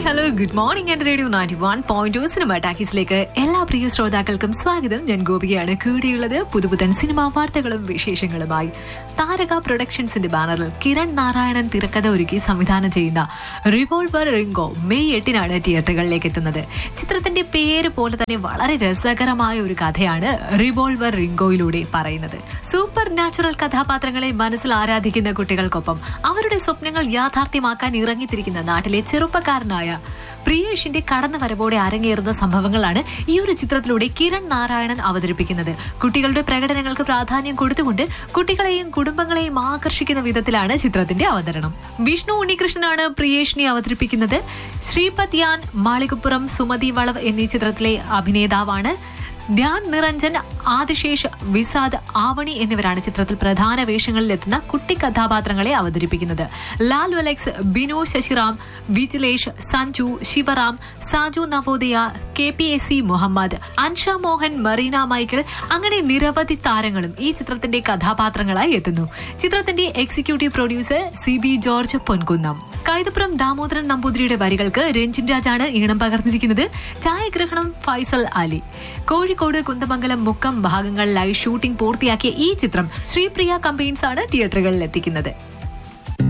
hello good morning and radio ninety one point two cinema ടാക്കീസിലേക്ക് എല്ലാ പ്രിയ ശ്രോതാക്കൾക്കും സ്വാഗതം ഞാൻ ഗോപികയാണ് കൂടിയുള്ളത് പുതുപുതൻ സിനിമാ വാർത്തകളും വിശേഷങ്ങളുമായി താരക പ്രൊഡക്ഷൻസിന്റെ ബാനറിൽ കിരൺ നാരായണൻ തിരക്കഥ ഒരുക്കി സംവിധാനം ചെയ്യുന്ന റിവോൾവർ റിംഗോ മെയ് എട്ടിനാണ് തിയേറ്ററുകളിലേക്ക് എത്തുന്നത് ചിത്രത്തിന്റെ പേര് പോലെ തന്നെ വളരെ രസകരമായ ഒരു കഥയാണ് റിവോൾവർ റിംഗോയിലൂടെ പറയുന്നത് സൂപ്പർ നാച്ചുറൽ കഥാപാത്രങ്ങളെ മനസ്സിൽ ആരാധിക്കുന്ന കുട്ടികൾക്കൊപ്പം അവരുടെ സ്വപ്നങ്ങൾ യാഥാർത്ഥ്യമാക്കാൻ ഇറങ്ങിത്തിരിക്കുന്ന നാട്ടിലെ ചെറുപ്പക്കാരനായ പ്രിയേഷിന്റെ കടന്നുവരവോടെ അരങ്ങേറുന്ന സംഭവങ്ങളാണ് ഈ ഒരു ചിത്രത്തിലൂടെ കിരൺ നാരായണൻ അവതരിപ്പിക്കുന്നത് കുട്ടികളുടെ പ്രകടനങ്ങൾക്ക് പ്രാധാന്യം കൊടുത്തുകൊണ്ട് കുട്ടികളെയും കുടുംബങ്ങളെയും ആകർഷിക്കുന്ന വിധത്തിലാണ് ചിത്രത്തിന്റെ അവതരണം വിഷ്ണു ഉണ്ണികൃഷ്ണനാണ് പ്രിയേഷിനെ അവതരിപ്പിക്കുന്നത് ശ്രീപത് യാൻ മാളികപ്പുറം സുമതി വളവ് എന്നീ ചിത്രത്തിലെ അഭിനേതാവാണ് ധ്യാൻ നിരഞ്ജൻ ആദിശേഷ് വിസാദ് ആവണി എന്നിവരാണ് ചിത്രത്തിൽ പ്രധാന വേഷങ്ങളിലെത്തുന്ന കുട്ടി കഥാപാത്രങ്ങളെ അവതരിപ്പിക്കുന്നത് ലാൽ വലക്സ് Binu Sasiram Vijilesh Sanju Sivaram Saju Navodaya K P S C Muhammad Ansha Mohan Marina Michael അങ്ങനെ നിരവധി താരങ്ങളും ഈ ചിത്രത്തിന്റെ കഥാപാത്രങ്ങളായി എത്തുന്നു ചിത്രത്തിന്റെ executive producer C B George Ponkunnam Kaithapuram Damodaran നമ്പൂതിരിയുടെ വരികൾക്ക് രഞ്ജിൻ രാജാണ് ഈണം പകർന്നിരിക്കുന്നത് ഛായാഗ്രഹണം ഫൈസൽ അലി കോഴിക്കോട് കുന്തമംഗലം മുക്കം ഭാഗങ്ങളിലായി ഷൂട്ടിംഗ് പൂർത്തിയാക്കിയ ഈ ചിത്രം ശ്രീപ്രിയ കമ്പെയിൻസ് ആണ് തിയേറ്ററുകളിൽ എത്തിക്കുന്നത്